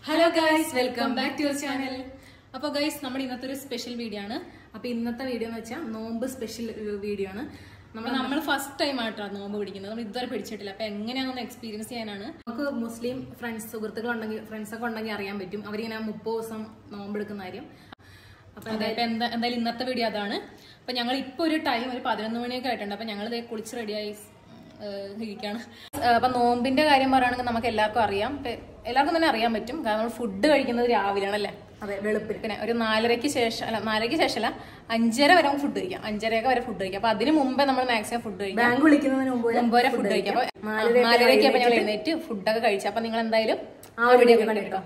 Hello guys welcome back to your channel അപ്പോൾ guys നമ്മുടെ ഇന്നത്തെ ഒരു സ്പെഷ്യൽ വീഡിയോ ആണ് അപ്പോൾ ഇന്നത്തെ വീഡിയോ എന്ന് വെച്ചാൽ നോമ്പ് സ്പെഷ്യൽ ഒരു വീഡിയോ ആണ് നമ്മൾ നമ്മൾ ഫസ്റ്റ് ടൈം ആയിട്ടാണ് നോമ്പ് പിടിക്കുന്നത് നമ്മൾ ഇതുവരെ പിടിച്ചിട്ടില്ല അപ്പോൾ എങ്ങനെയാണെന്ന് എക്സ്പീരിയൻസ് ചെയ്യാനാണ് നമുക്ക് മുസ്ലിം ഫ്രണ്ട്സ് സുഹൃത്തുക്കൾ ഉണ്ടെങ്കിൽ ഫ്രണ്ട്സ് ഒക്കെ ഉണ്ടെങ്കിൽ അറിയാൻ പറ്റും അവരിങ്ങനെ മുപ്പത് ദിവസം നോമ്പ് എടുക്കുന്ന കാര്യം അപ്പൊ അതായത് എന്താ എന്തായാലും ഇന്നത്തെ വീഡിയോ അതാണ് അപ്പൊ ഞങ്ങൾ ഇപ്പൊ ഒരു ടൈം ഒരു പതിനൊന്ന് മണിയൊക്കെ ആയിട്ടുണ്ട് അപ്പൊ ഞങ്ങൾ ഇതേ കുളിച്ച് റെഡിയായി ഇരിക്കുകയാണ് അപ്പൊ നോമ്പിന്റെ കാര്യം പറയുകയാണെങ്കിൽ നമുക്ക് എല്ലാവർക്കും അറിയാം ഇപ്പൊ എല്ലാവർക്കും തന്നെ അറിയാൻ പറ്റും കാരണം നമ്മൾ ഫുഡ് കഴിക്കുന്നത് രാവിലെയാണ് അല്ലേ അതെ വെളുപ്പിൽ പിന്നെ ഒരു നാലരയ്ക്ക് ശേഷം അല്ല നാലരയ്ക്ക് ശേഷമല്ല അഞ്ചര വരെ ഫുഡ് കഴിക്കാം അഞ്ചരയൊക്കെ വരെ ഫുഡ് കഴിക്കാം അപ്പൊ അതിന് മുമ്പേ നമ്മൾ മാക്സിമം ഫുഡ് കഴിക്കാം ബാങ്ക് വിളിക്കുന്നതിന് മുമ്പ് മുമ്പ് വരെ ഫുഡ് കഴിക്കാം അപ്പൊ നാലരയ്ക്ക് അപ്പൊ ഞങ്ങൾ എഴുന്നേറ്റ് ഫുഡൊക്കെ കഴിച്ചു അപ്പൊ നിങ്ങൾ എന്തായാലും ആ ഒരു വീഡിയോ കണ്ടിട്ടോ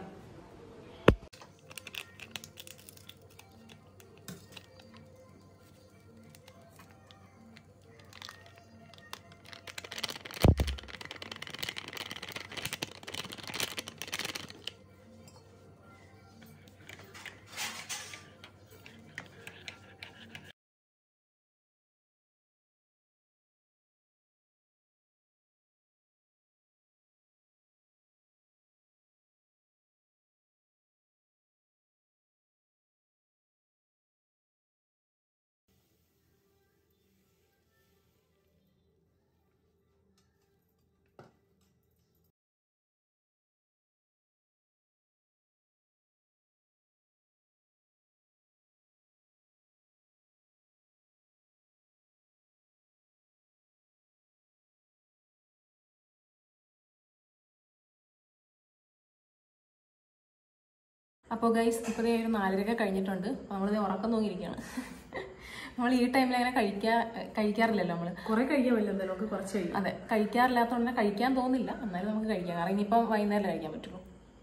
അപ്പോൾ ഗൈസ് ഇപ്പോൾ ഒരു നാലരയൊക്കെ കഴിഞ്ഞിട്ടുണ്ട് അപ്പോൾ നമ്മളിത് ഉറക്കം തൂങ്ങിയിരിക്കുകയാണ് നമ്മൾ ഈ ടൈമിൽ അങ്ങനെ കഴിക്കാ കഴിക്കാറില്ലല്ലോ നമ്മൾ കുറെ കഴിക്കാൻ പറ്റില്ല എന്തായാലും നമുക്ക് കുറച്ച് കഴിയും അതെ കഴിക്കാറില്ലാത്തതുകൊണ്ട് തന്നെ കഴിക്കാൻ തോന്നില്ല എന്നാലും നമുക്ക് കഴിക്കാം കാരണം ഇനിയിപ്പം വൈകുന്നേരം കഴിക്കാൻ പറ്റുള്ളൂ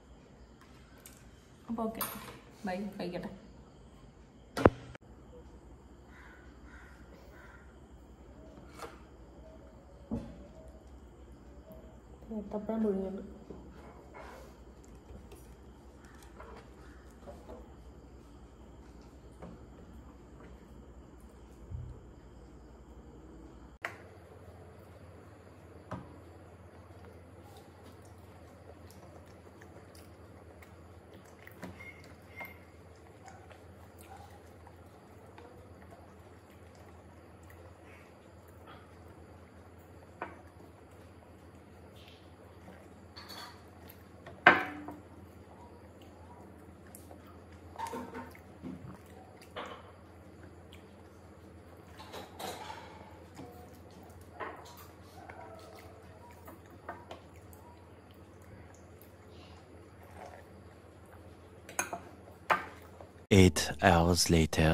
അപ്പോൾ ഓക്കെ ബൈ കഴിക്കട്ടെ ഏത്തപ്പഴം പുഴുങ്ങുന്നുണ്ട് Eight hours later.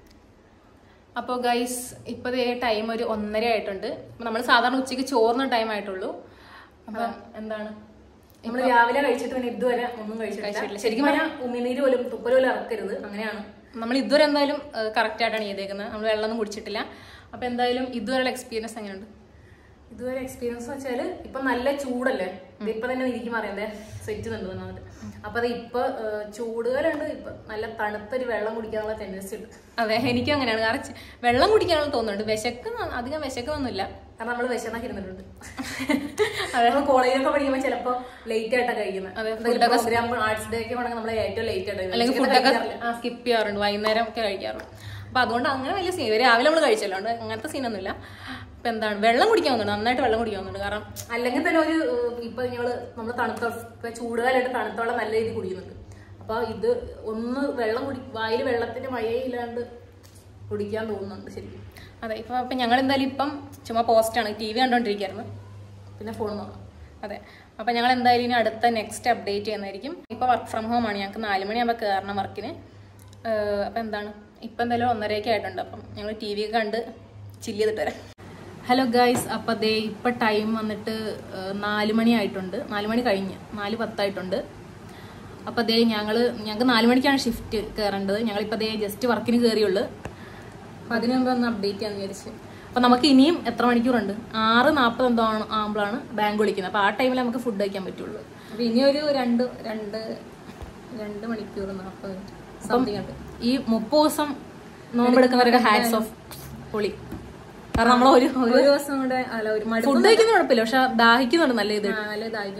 അപ്പോൾ ഗൈസ് ഇപ്പോൾ ടൈം ഒരു ഒന്നര ആയിട്ടുണ്ട് അപ്പോൾ നമ്മൾ സാധാരണ ഉച്ചയ്ക്ക് ചോറിന് ടൈം ആയിട്ടുള്ളൂ അപ്പം എന്താണ് നമ്മൾ രാവിലെ കഴിച്ചിട്ട് പിന്നെ ഇതുവരെ ഒന്നും കഴിച്ചിട്ടില്ല കഴിച്ചിട്ടില്ല. ശരിക്കും പറഞ്ഞാൽ ഉമിനീര് പോലും തുപ്പൽ പോലും ഇറക്കരുത് അങ്ങനെയാണ് നമ്മൾ ഇതുവരെ എന്തായാലും കറക്റ്റ് ആയിട്ടാണ് ചെയ്തേക്കുന്നത് നമ്മൾ വെള്ളമൊന്നും കുടിച്ചിട്ടില്ല അപ്പോൾ എന്തായാലും ഇതുവരെയുള്ള എക്സ്പീരിയൻസ് എങ്ങനെയുണ്ട് ഇതുവരെ എക്സ്പീരിയൻസ് വെച്ചാല് ഇപ്പൊ നല്ല ചൂടല്ലേ ഇത് ഇപ്പൊ തന്നെ ഇരിക്കും അറിയാതെ സെറ്റ് ഉണ്ട് നന്നായിട്ട് അപ്പൊ അത് ഇപ്പൊ ഏഹ്, ചൂടുകാലുണ്ട് ഇപ്പൊ നല്ല തണുത്തൊരു വെള്ളം കുടിക്കാനുള്ള ടെൻഡൻസി ഉണ്ട് അതെ എനിക്കും അങ്ങനെയാണ് കാരണം ചെ- വെള്ളം കുടിക്കാനുള്ള തോന്നുന്നുണ്ട് വിശക്കുന്ന അധികം വിശക്കുന്നൊന്നുമില്ല കാരണം നമ്മള് വിശന്നൊക്കെ ഇരുന്നിട്ടുണ്ട് നമ്മൾ കോളേജിലൊക്കെ പഠിക്കുമ്പോൾ ചിലപ്പോ ലേറ്റ് ആയിട്ടാണ് കഴിക്കുന്നത് പ്രോഗ്രാം ആർട്സ് ഡേ ഒക്കെ ആണെങ്കിൽ നമ്മൾ ഏറ്റവും ലേറ്റ് ആയിട്ട് അല്ലെങ്കിൽ ഫുഡൊക്കെ സ്കിപ്പ് ചെയ്യാറുണ്ട് വൈകുന്നേരം ഒക്കെ കഴിക്കാറുണ്ട് അപ്പൊ അതുകൊണ്ട് അങ്ങനെ വലിയ സീൻ രാവിലെ നമ്മൾ കഴിച്ചല്ലോ അതുകൊണ്ട് അങ്ങനത്തെ സീനൊന്നുമില്ല അപ്പൊ എന്താണ് വെള്ളം കുടിക്കാൻ തോന്നുന്നുണ്ട് നന്നായിട്ട് വെള്ളം കുടിക്കാൻ തോന്നുന്നുണ്ട് കാരണം അല്ലെങ്കിൽ തന്നെ ഒരു ഏഹ്, ഇപ്പൊ ഞങ്ങള് നമ്മൾ തണുത്ത ഇപ്പൊ ചൂടുകാലായിട്ട് തണുത്ത വെള്ളം നല്ല രീതിയിൽ കുടിക്കുന്നുണ്ട് അപ്പൊ ഇത് ഒന്ന് വെള്ളം കുടി വായിൽ വെള്ളത്തിന്റെ മഴയില്ലാണ്ട് കുടിക്കാൻ തോന്നുന്നുണ്ട് ശരിക്കും അതെ ഇപ്പൊ അപ്പൊ ഞങ്ങൾ എന്തായാലും ഇപ്പം ചുമ്മാ പോസ്റ്റാണ് ടി വി കണ്ടോണ്ടിരിക്കായിരുന്നു പിന്നെ ഫോൺ നോക്കാം അതെ അപ്പൊ ഞങ്ങൾ എന്തായാലും ഇനി അടുത്ത നെക്സ്റ്റ് അപ്ഡേറ്റ് ചെയ്യുന്നതായിരിക്കും ഇപ്പൊ വർക്ക് ഫ്രം ഹോം ആണ് ഞങ്ങൾക്ക് നാല് മണിയാകുമ്പോൾ കയറണം വർക്കിന് അപ്പൊ എന്താണ് ഇപ്പൊ എന്തായാലും ഒന്നരയൊക്കെ ആയിട്ടുണ്ട് അപ്പം ഞങ്ങൾ ടി വി കണ്ട് ചില്ല് ചെയ്തിട്ട് വരാം ഹലോ ഗൈസ് അപ്പം ദേ ഇപ്പം ടൈം വന്നിട്ട് ഏഹ്, നാല് മണി ആയിട്ടുണ്ട് നാല് മണി കഴിഞ്ഞ് നാല് പത്തായിട്ടുണ്ട് അപ്പം ദേ ഞങ്ങൾ ഞങ്ങൾക്ക് നാല് മണിക്കാണ് ഷിഫ്റ്റ് കയറേണ്ടത് ഞങ്ങളിപ്പോൾ ദേ ജസ്റ്റ് വർക്കിന് കയറിയുള്ളൂ അപ്പം അതിന് മുമ്പ് ഒന്ന് അപ്ഡേറ്റ് ചെയ്യാന്ന് വിചാരിച്ച് അപ്പം നമുക്ക് ഇനിയും എത്ര മണിക്കൂറുണ്ട് ആറ് നാൽപ്പത് എന്തോ ആണ് ആകുമ്പോഴാണ് ബാങ്ക് വിളിക്കുന്നത് അപ്പോൾ ആ ടൈമിൽ നമുക്ക് ഫുഡ് കഴിക്കാൻ പറ്റുള്ളൂ അപ്പം ഇനി ഒരു രണ്ട് രണ്ട് രണ്ട് മണിക്കൂർ നാൽപ്പത് സംതിങ് ഉണ്ട് ഈ മുപ്പത് ദിവസം നോമ്പെടുക്കുന്നവരൊക്കെ ഹാറ്റ്സ് ഓഫ് പൊളി കാരണം നമ്മൾ ഒരു ഒരു ദിവസം കൂടെ അല്ല ഒരു മടുപ്പ് ഫുഡ് കഴിക്കുന്ന കുഴപ്പമില്ല പക്ഷെ ദാഹിക്കുന്നുണ്ട് നല്ല ഇത് ആ, നല്ല ഇതായിക്കുന്നുണ്ട്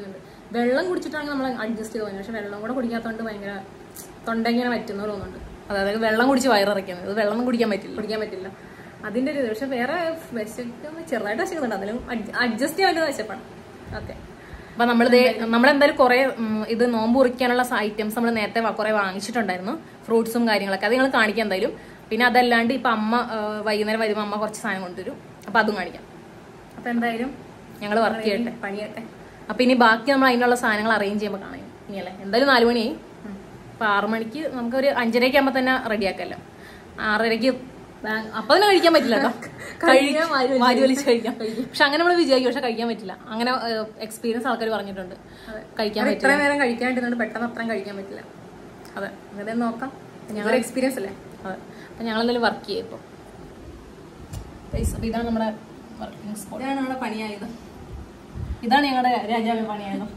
വെള്ളം കുടിച്ചിട്ടാണെങ്കിൽ നമ്മൾ അഡ്ജസ്റ്റ് ചെയ്ത് പോകുന്നത് പക്ഷെ വെള്ളം കൂടെ കുടിക്കാത്തതുകൊണ്ട് ഭയങ്കര തൊണ്ട ഇങ്ങനെ പറ്റുന്ന പോലെ തോന്നുന്നുണ്ട് അതായത് വെള്ളം കുടിച്ച് വയറിറക്കുന്നത് ഇത് വെള്ളം കുടിക്കാൻ പറ്റില്ല കുടിക്കാൻ പറ്റില്ല അതിന്റെ ഒരു ഇത് പക്ഷെ വേറെ വിശക്കുന്ന ചെറുതായിട്ട് വിശക്കുന്നുണ്ട് അതിലും അഡ്ജസ്റ്റ് ചെയ്യാൻ പറ്റുന്ന വിശപ്പാണ് ഓക്കെ അപ്പൊ നമ്മളിത് നമ്മളെന്തായാലും കുറെ ഇത് നോമ്പ് കുറിക്കാനുള്ള ഐറ്റംസ് നമ്മൾ നേരത്തെ വ- കുറെ വാങ്ങിച്ചിട്ടുണ്ടായിരുന്നു ഫ്രൂട്ട്സും കാര്യങ്ങളൊക്കെ അത് നിങ്ങൾ കാണിക്കാം എന്തായാലും പിന്നെ അതല്ലാണ്ട് ഇപ്പൊ അമ്മ ആ, വൈകുന്നേരം വരുമ്പോൾ അമ്മ കുറച്ച് സാധനം കൊണ്ടുവരും അപ്പൊ അതും കാണിക്കാം അപ്പൊ എന്തായാലും ഞങ്ങൾ വർക്ക് ചെയ്യട്ടെ പണിയട്ടെ അപ്പൊ ഇനി ബാക്കി നമ്മൾ അതിനുള്ള സാധനങ്ങൾ അറേഞ്ച് ചെയ്യുമ്പോൾ കാണാം ഇനിയല്ലേ എന്തായാലും നാല് മണിയായി അപ്പൊ ആറു മണിക്ക് നമുക്ക് ഒരു അഞ്ചരയ്ക്ക് ആകുമ്പോൾ തന്നെ റെഡിയാക്കല്ലോ ആറരയ്ക്ക് ബാ- അപ്പൊ തന്നെ കഴിക്കാൻ പറ്റില്ല കേട്ടോ കഴിക്കാൻ വാരി വാരി വലിച്ച് കഴിക്കാം പക്ഷെ അങ്ങനെ നമ്മൾ വിചാരിക്കും പക്ഷെ കഴിക്കാൻ പറ്റില്ല അങ്ങനെ എക്സ്പീരിയൻസ് ആൾക്കാർ പറഞ്ഞിട്ടുണ്ട് കഴിക്കാൻ അത് പറ്റില്ല ഇത്രയും നേരം കഴിക്കാണ്ടിരുന്നുണ്ട് പെട്ടെന്ന് അത്രയും കഴിക്കാൻ പറ്റില്ല അതെ അങ്ങനെ നോക്കാം ഞങ്ങളുടെ എക്സ്പീരിയൻസ് അല്ലേ അതെ അപ്പൊ ഞങ്ങൾ എന്തായാലും വർക്ക് ചെയ്യും ഇപ്പൊ Guys, അപ്പൊ ഇതാണ് നമ്മുടെ വർക്കിംഗ് സ്പോട്ട് ഇതാണ് നമ്മുടെ പണിയായത് ഇതാണ് ഞങ്ങളുടെ രാജാവ് പണിയായത്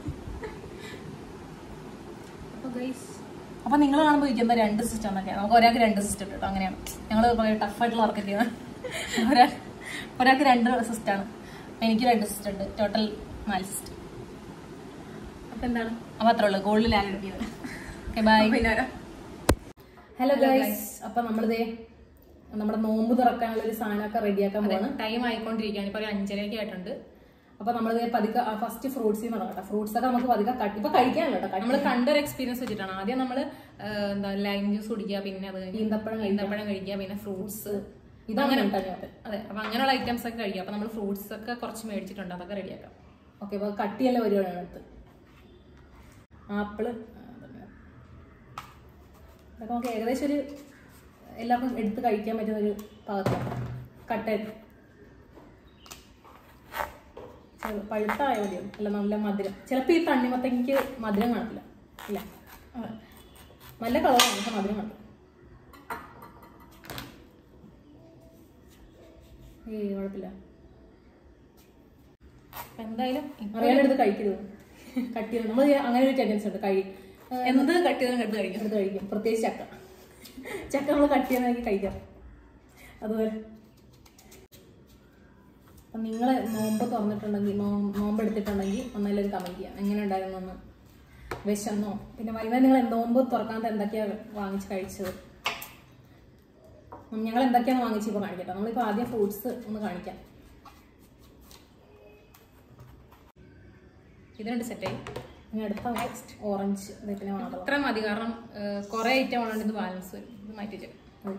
അപ്പൊ ഗൈസ് അപ്പൊ നിങ്ങൾ കാണുമ്പോൾ ഇരിക്കുന്ന രണ്ട് സിസ്റ്റം എന്നൊക്കെയാണ് നമുക്ക് ഒരാൾക്ക് രണ്ട് സിസ്റ്റം ഉണ്ട് കേട്ടോ അങ്ങനെയാണ് ഞങ്ങൾ ടഫായിട്ടുള്ള വർക്ക് ചെയ്യുന്നത് ഒരാൾ ഒരാൾക്ക് രണ്ട് സിസ്റ്റമാണ് എനിക്ക് രണ്ട് സിസ്റ്റം ഉണ്ട് ടോട്ടൽ നാല് സിസ്റ്റം അപ്പൊ എന്താണ് അപ്പൊ അത്രേ ഉള്ളൂ ഗോൾഡിൽ ലാൻഡ് എടുക്കുന്നത് ഓക്കെ ബൈ പിന്നെ ആരാ? ഹലോ ഗൈസ് അപ്പൊ നമ്മളിതേ നമ്മുടെ നോമ്പ് തുറക്കാനുള്ള ഒരു സാധനമൊക്കെ റെഡിയാക്കാൻ പോവാണ് ടൈം ആയിക്കൊണ്ടിരിക്കുകയാണ് ഇപ്പൊ ഒരു അഞ്ചരയൊക്കെ ആയിട്ടുണ്ട് അപ്പൊ നമ്മളിത് പതുക്കെ ഫസ്റ്റ് ഫ്രൂട്ട്സ് തുടങ്ങട്ടെ ഫ്രൂട്ട്സ് ഒക്കെ നമുക്ക് പതുക്കെ കട്ട് ഇപ്പൊ കഴിക്കാനല്ലോ കേട്ടോ നമ്മൾ കണ്ടൊരു എക്സ്പീരിയൻസ് വെച്ചിട്ടാണ് ആദ്യം നമ്മൾ എന്താ ലൈം ജ്യൂസ് കുടിക്കുക പിന്നെ അത് കഴിഞ്ഞ് ഈന്തപ്പഴം ഈന്തപ്പഴം കഴിക്കുക പിന്നെ ഫ്രൂട്ട്സ് ഇതങ്ങനെ അതെ അപ്പൊ അങ്ങനെയുള്ള ഐറ്റംസ് ഒക്കെ കഴിക്കുക അപ്പൊ നമ്മൾ ഫ്രൂട്ട്സ് ഒക്കെ കുറച്ച് മേടിച്ചിട്ടുണ്ട് അതൊക്കെ റെഡിയാക്കാം ഓക്കെ അപ്പൊ കട്ടിയല്ല പരിപാടിയാണ് അടുത്ത് ആപ്പിള് അതൊക്കെ നമുക്ക് ഏകദേശം ഒരു എല്ലാവർക്കും എടുത്ത് കഴിക്കാൻ പറ്റുന്ന ഒരു പാകത്താണ് കട്ട പഴുത്തായ മതിയോ അല്ല നല്ല മധുരം ചിലപ്പോൾ ഈ തണ്ണിമത്തങ്ങയ്ക്ക് മധുരം കാണത്തില്ല ഇല്ല അതെ. നല്ല കളറാണ് പക്ഷെ മധുരം കാണത്തില്ല ഏയ് കുഴപ്പമില്ല അപ്പൊ എന്തായാലും അറിയാനെടുത്ത് കഴിക്കരുത് കട്ട് ചെയ്ത് നമ്മൾ അങ്ങനെ ഒരു ടെൻഡൻസ് ഉണ്ട് കഴി എന്ത് കട്ട് ചെയ്താലും എടുത്ത് കഴിക്കും എടുത്ത് കഴിക്കും പ്രത്യേകിച്ച് ചക്ക ചക്ക നമ്മൾ കട്ട് ചെയ്യുന്നതാക്കി കഴിക്കാം അതുപോലെ അപ്പം നിങ്ങൾ നോമ്പ് തുറന്നിട്ടുണ്ടെങ്കിൽ നോ- നോമ്പ് എടുത്തിട്ടുണ്ടെങ്കിൽ ഒന്നല്ല ഒരു കമൻറ്റ് ചെയ്യാം എങ്ങനെ ഉണ്ടായിരുന്നു എന്ന് വിശന്നോ പിന്നെ വൈകുന്നേരം നിങ്ങൾ നോമ്പ് തുറക്കാത്ത എന്തൊക്കെയാണ് വാങ്ങിച്ച് കഴിച്ചത് ഉം, ഞങ്ങൾ എന്തൊക്കെയാണ് വാങ്ങിച്ച് ഇപ്പോൾ കാണിക്കട്ടെ നമ്മളിപ്പോൾ ആദ്യം ഫ്രൂട്ട്സ് ഒന്ന് കാണിക്കാം ഇതിനുണ്ട് സെറ്റായി ഇനി അടുത്ത നെക്സ്റ്റ് ഓറഞ്ച് ഇതിനെ മാത്രം ഇത്ര മതി കാരണം കുറെ ഐറ്റം ഉള്ളത് ഇത് ബാലൻസ് വരും ഇത് മാറ്റി വെച്ചേക്കാം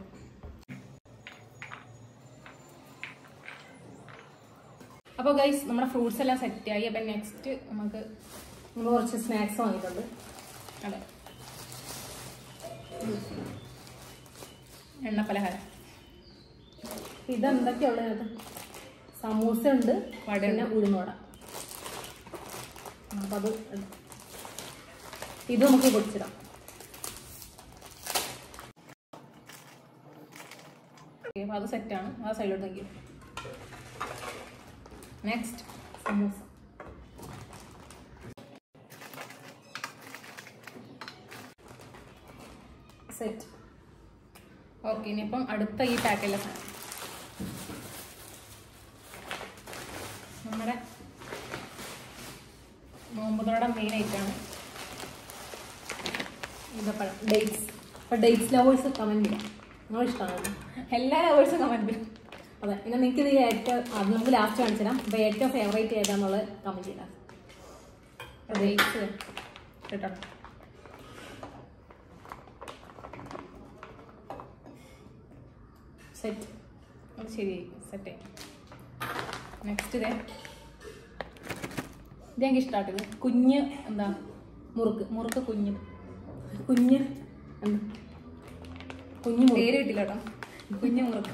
അപ്പോൾ ഗൈസ് നമ്മുടെ ഫ്രൂട്ട്സ് എല്ലാം സെറ്റായി അപ്പം നെക്സ്റ്റ് നമുക്ക് നമ്മൾ കുറച്ച് സ്നാക്സ് വാങ്ങിയിട്ടുണ്ട് അതെ എണ്ണ പലഹാരം ഇതെന്തൊക്കെയാ ഉള്ളത് ഇതിനകത്ത് സമൂസ ഉണ്ട് പിന്നെ ഉഴുന്നോട അപ്പം അത് എടു- ഇത് നമുക്ക് പൊടിച്ചിടാം ഓക്കെ അപ്പോൾ അത് സെറ്റാണ് ആ സൈഡിലോട്ട് നോക്കി നെക്സ്റ്റ് സമൂസ സെറ്റ് ഓക്കെ ഇനിയിപ്പം അടുത്ത ഈ പാക്കിലെ സാധനം നമ്മുടെ നോമ്പുതോടെ മെയിൻ ഐറ്റമാണ് ഈന്തപ്പഴം ഡേറ്റ്സ് അപ്പോൾ ഡേറ്റ്സ് ലവേഴ്സ് കമൻറ്റ് ചെയ്യാം നിങ്ങൾ ഇഷ്ടമാണ് എല്ലാ ലവേഴ്സും കമൻറ്റ് ചെയ്യും അതെ പിന്നെ നിങ്ങൾക്ക് ഇത് ഏറ്റവും അത് നമുക്ക് ലാസ്റ്റ് കാണിച്ചു തരാം അപ്പോൾ ഏറ്റവും ഫേവറേറ്റ് ഏതാന്നുള്ളത് കമൻറ്റ് ചെയ്യാം ഡേറ്റ്സ് കേട്ടോ സെറ്റ് അത് ശരി സെറ്റ് നെക്സ്റ്റ് ഇതേ ഇത് എനിക്ക് ഇഷ്ടമാട്ടത് കുഞ്ഞ് എന്താ മുറുക്ക് മുറുക്ക് കുഞ്ഞ് കുഞ്ഞ് എന്താ കുഞ്ഞു മുറുക്ക് പേര് കിട്ടില്ല കേട്ടോ കുഞ്ഞു മുറുക്ക്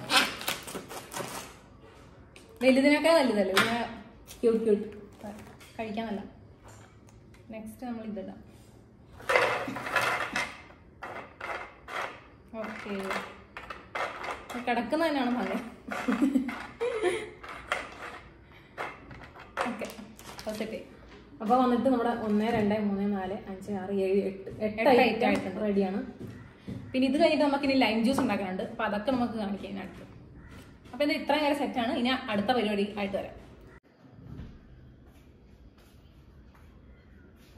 വലുതിനൊക്കെ വലുതല്ലേ ഇതിനെ ക്യൂട്ട് ക്യൂട്ട് കഴിക്കാനല്ല നെക്സ്റ്റ് നമ്മൾ ഇതിടാം ഓക്കെ കിടക്കുന്ന തന്നെയാണ് ഭംഗി ഓക്കെ സെറ്റ് അപ്പോൾ വന്നിട്ട് നമ്മുടെ ഒന്ന് രണ്ട് മൂന്ന് നാല് അഞ്ച് ആറ് ഏഴ് എട്ട് എട്ട് എട്ട് ഐറ്റം item റെഡിയാണ് പിന്നെ ഇത് കഴിഞ്ഞിട്ട് നമുക്ക് ഇനി ലൈം ജ്യൂസ് ഉണ്ടാക്കാനുണ്ട് അപ്പൊ അതൊക്കെ നമുക്ക് കാണിക്കാം ഇനി അടുത്ത് അപ്പൊ ഇത് ഇത്രയും കാര്യം സെറ്റാണ് ഇനി അടുത്ത പരിപാടി ആയിട്ട് വരാം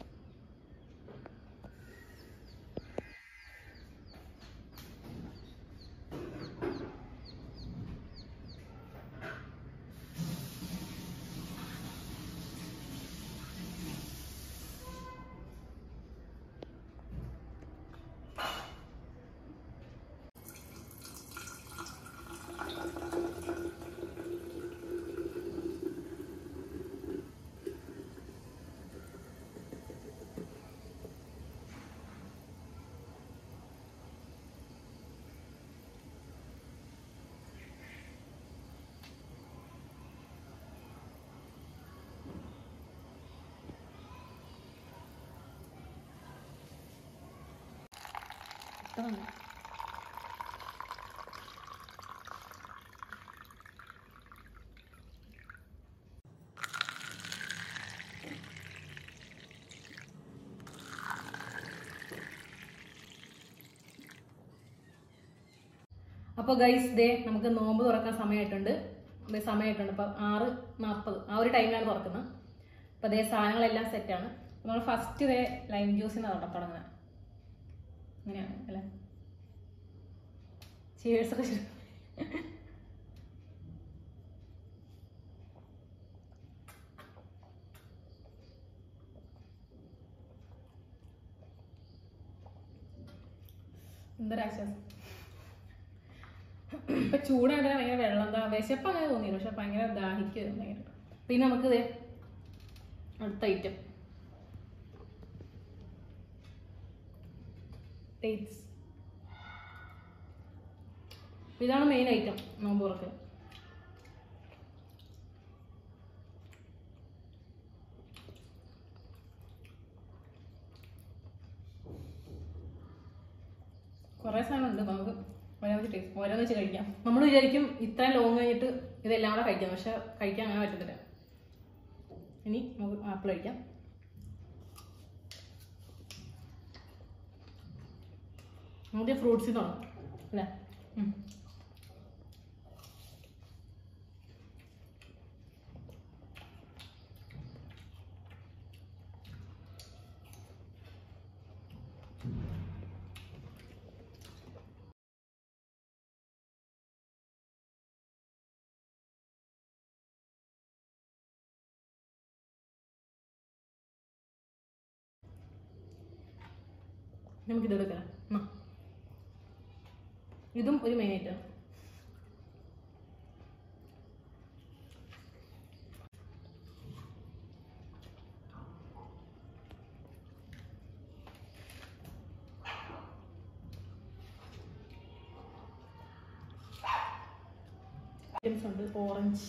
അതാണ്. അപ്പോൾ ഗൈസ് ഡേ നമുക്ക് നോമ്പ് തുറക്കാൻ സമയമായിട്ടുണ്ട് ദേ സമയമായിട്ടുണ്ട് അപ്പം ആറ് നാൽപ്പത് ആ ഒരു ടൈമിലാണ് തുറക്കുന്നത് അപ്പോൾ അതേ സാധനങ്ങളെല്ലാം സെറ്റാണ് നമ്മൾ ഫസ്റ്റ് ഇതേ ലൈം ജ്യൂസിൽ നിന്നാണ് തുടങ്ങുന്നത് അങ്ങനെയാണ് അല്ലേ ചേഴ്സ് ഒക്കെ ശരി. എന്തൊരാശ്വാസം ഇപ്പൊ ചൂടായിട്ട് ഭയങ്കര വെള്ളം എന്താ വിശപ്പ് അങ്ങനെ തോന്നിയില്ല പക്ഷെ ഭയങ്കര ദാഹിക്കും ഭയങ്കര പിന്നെ നമുക്ക് ദേ അടുത്ത ഐറ്റം ഡേറ്റ്സ് ഇതാണ് മെയിൻ ഐറ്റം നോമ്പ് തുറക്ക് കുറേ സാധനമുണ്ട് നമുക്ക് ഓരോന്ന് ടേസ്റ്റ് ഓരോന്ന് വെച്ച് കഴിക്കാം നമ്മൾ വിചാരിക്കും ഇത്രയും ലോങ് കഴിഞ്ഞിട്ട് ഇതെല്ലാം കൂടെ കഴിക്കാം പക്ഷെ കഴിക്കാൻ അങ്ങനെ പറ്റത്തില്ല ഇനി നമുക്ക് ആപ്പിൾ കഴിക്കാം ആദ്യം ഫ്രൂട്ട്സിൽ തുടങ്ങാം അല്ലേ ഉം. നമുക്കിത് എടുക്കാം എന്നാ. ഇതും ഒരു മെയിൻ ഐറ്റം ഐറ്റംസ് ഉണ്ട് ഓറഞ്ച്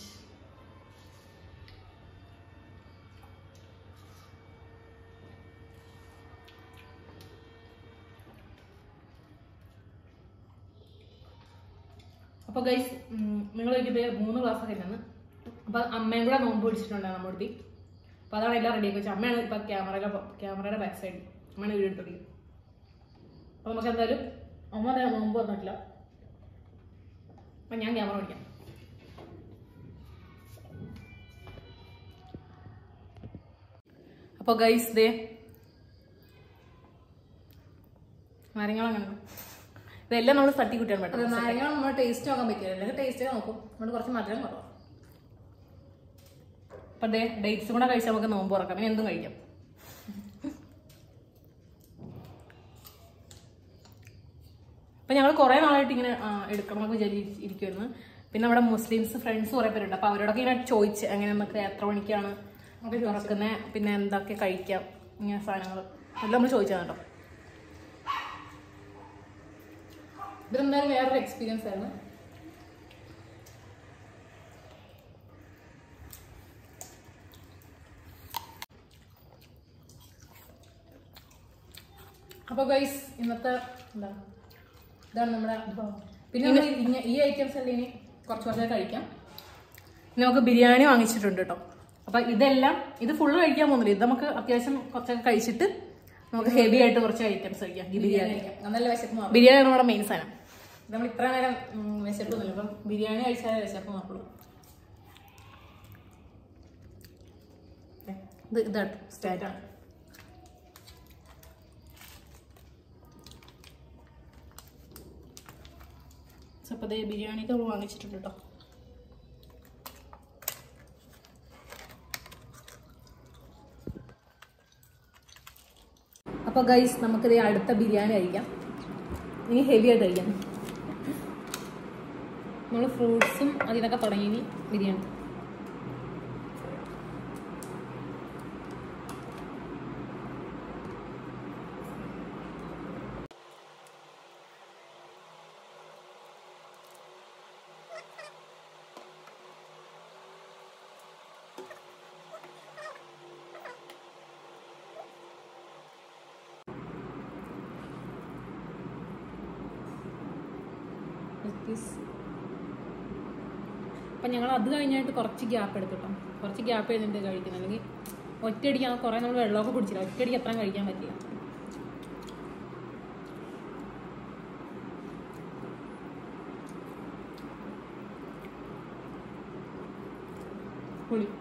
അപ്പോൾ ഗൈസ് നിങ്ങൾ ഇത് മൂന്ന് ക്ലാസ് ഒക്കെ ഇരുന്ന് അപ്പോൾ അമ്മയും കൂടെ നോമ്പ് പിടിച്ചിട്ടുണ്ട് നമ്മുടെ അടുത്ത് അപ്പോൾ അതാണ് എല്ലാം റെഡി ആക്കി വെച്ചത് അമ്മയാണ് ഇപ്പോൾ ക്യാമറയുടെ ക്യാമറയുടെ ബാക്ക് സൈഡ് അമ്മയാണ് വീഡിയോ എടുത്തോണ്ടിരിക്കുന്നത് അപ്പോൾ നമുക്ക് എന്തായാലും അമ്മ തന്നെ നോമ്പ് വന്നിട്ടില്ല അപ്പം ഞാൻ ക്യാമറ പിടിക്കാം അപ്പോൾ ഗൈസ് ദേ നാരങ്ങളങ്ങനെ ഇതെല്ലാം നമ്മൾ തട്ടി കുട്ടിയാണ് അത് പെട്ടെന്ന് നാരങ്ങ നമ്മൾ ടേസ്റ്റ് നോക്കാൻ പറ്റില്ല അല്ലെങ്കിൽ ടേസ്റ്റ് നോക്കും അതുകൊണ്ട് കുറച്ച് മധുരം കുറവാണ് അപ്പൊ ദേ ഡേറ്റ്സ് കൂടെ കഴിച്ചാൽ നമുക്ക് നോമ്പ് തുറക്കാം ഇനി എന്തും കഴിക്കാം അപ്പൊ ഞങ്ങൾ കുറെ നാളായിട്ട് ഇങ്ങനെ ആ, എടുക്കണം എന്നൊക്കെ വിചാരിച്ചിരിക്കുമായിരുന്നു പിന്നെ നമ്മുടെ മുസ്ലിംസ് ഫ്രണ്ട്സ് കുറെ പേരുണ്ട് അപ്പൊ അവരോടൊക്കെ ഇങ്ങനെ ചോദിച്ച് എങ്ങനെ നമുക്ക് എത്ര മണിക്കാണ് തുറക്കുന്നത് പിന്നെ എന്തൊക്കെ കഴിക്കാം ഇങ്ങനെ സാധനങ്ങൾ എല്ലാം നമ്മൾ ചോദിച്ചതാണ് കേട്ടോ ഇതെന്തായാലും വേറൊരു എക്സ്പീരിയൻസ് ആയിരുന്നു അപ്പൊ ഗൈസ് ഇന്നത്തെ എന്താ ഇതാണ് നമ്മുടെ പിന്നെ നമ്മൾ ഇങ്ങ- ഈ ഐറ്റംസ് എല്ലാം ഇനി കുറച്ച് കുറച്ച് കഴിക്കാം ഇനി നമുക്ക് ബിരിയാണി വാങ്ങിച്ചിട്ടുണ്ട് കേട്ടോ അപ്പൊ ഇതെല്ലാം ഇത് ഫുള്ള് കഴിക്കാൻ പോകുന്നില്ല ഇത് നമുക്ക് അത്യാവശ്യം കുറച്ചൊക്കെ കഴിച്ചിട്ട് നമുക്ക് ഹെവി ആയിട്ട് കുറച്ച് ഐറ്റംസ് കഴിക്കാം ഈ ബിരിയാണി കഴിക്കാം നല്ല വിശപ്പ് മാറും ബിരിയാണിയാണ് നമ്മുടെ മെയിൻ സാധനം നമ്മൾ ഇത്ര നേരം ഉം, വിശപ്പൊന്നുമില്ല അപ്പം ബിരിയാണി കഴിച്ചാലേ വിശപ്പ് മാറുള്ളൂ ഇത് ഇതാട്ടോ സ്റ്റാറ്റാണ് അപ്പോൾ ദേ ബിരിയാണിക്ക് നമ്മൾ വാങ്ങിച്ചിട്ടുണ്ട് കേട്ടോ അപ്പോൾ ഗൈസ് നമുക്കിത് അടുത്ത ബിരിയാണി കഴിക്കാം ഇനി ഹെവി ആയിട്ട് കഴിക്കാം നമ്മൾ ഫ്രൂട്ട്സും അതിനൊക്കെ തുടങ്ങി ഇനി ബിരിയാണി അപ്പം ഞങ്ങൾ അത് കഴിഞ്ഞായിട്ട് കുറച്ച് ഗ്യാപ്പ് എടുത്തിട്ടോ കുറച്ച് ഗ്യാപ്പ് ചെയ്തിട്ട് കഴിക്കുന്നത് അല്ലെങ്കിൽ ഒറ്റയടിക്ക് ആ കുറേ നമ്മൾ വെള്ളമൊക്കെ കുടിച്ചില്ല ഒറ്റയടിക്ക് അത്രയും കഴിക്കാൻ പറ്റില്ല പുളി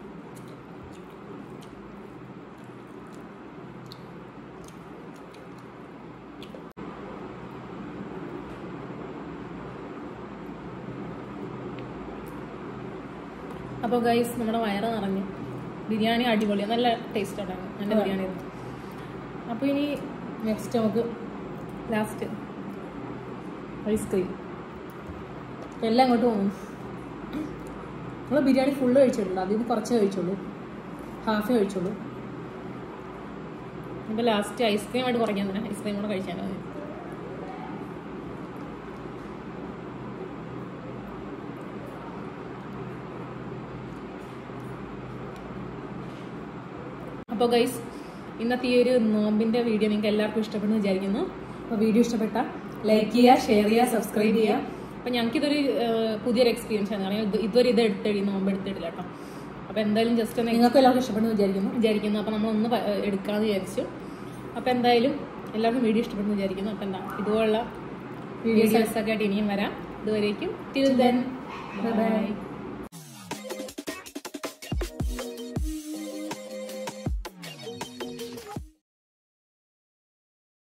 അപ്പോൾ ഗൈസ് നമ്മുടെ വയറ് നിറഞ്ഞു ബിരിയാണി അടിപൊളിയാണ് നല്ല ടേസ്റ്റ് ഉണ്ടായിരുന്നു നല്ല ബിരിയാണി ആയിരുന്നു അപ്പോൾ ഇനി നെക്സ്റ്റ് നമുക്ക് ലാസ്റ്റ് ഐസ്ക്രീം എല്ലാം അങ്ങോട്ട് പോകും നമ്മൾ ബിരിയാണി ഫുള്ള് കഴിച്ചിട്ടുണ്ട് അതിൽ നിന്ന് കുറച്ച് കഴിച്ചുള്ളൂ ഹാഫ് കഴിച്ചുള്ളൂ അപ്പോൾ ലാസ്റ്റ് ഐസ്ക്രീം ആയിട്ട് കുറയ്ക്കാൻ തന്നെ ഐസ്ക്രീം കൂടെ കഴിച്ചാലോ അപ്പോൾ ഗൈസ് ഇന്നത്തെ ഈ ഒരു നോമ്പിന്റെ വീഡിയോ നിങ്ങൾക്ക് എല്ലാവർക്കും ഇഷ്ടപ്പെടുന്നു വിചാരിക്കുന്നു അപ്പോൾ വീഡിയോ ഇഷ്ടപ്പെട്ട ലൈക്ക് ചെയ്യുക ഷെയർ ചെയ്യുക സബ്സ്ക്രൈബ് ചെയ്യുക അപ്പോൾ ഞങ്ങൾക്കിതൊരു ഏഹ്, പുതിയൊരു എക്സ്പീരിയൻസ് ആണ് കാരണം ഇത് ഇതുവരെ ഇത് എടുത്തിടി നോമ്പ് എടുത്തിട്ടില്ല കേട്ടോ അപ്പോൾ എന്തായാലും ജസ്റ്റ് ഒന്ന് നിങ്ങൾക്ക് എല്ലാവർക്കും ഇഷ്ടപ്പെടുന്നു വിചാരിക്കുന്നു വിചാരിക്കുന്നു അപ്പോൾ നമ്മളൊന്ന് പ- ഏഹ്, എടുക്കാമെന്ന് വിചാരിച്ചു അപ്പോൾ എന്തായാലും എല്ലാവർക്കും വീഡിയോ ഇഷ്ടപ്പെടുന്നു വിചാരിക്കുന്നു അപ്പോൾ എന്താ ഇതുപോലുള്ള വീഡിയോസ് ഒക്കെ ആയിട്ട് ഇനിയും വരാം ഇതുവരേക്കും ടിൽ ദെൻ ബൈ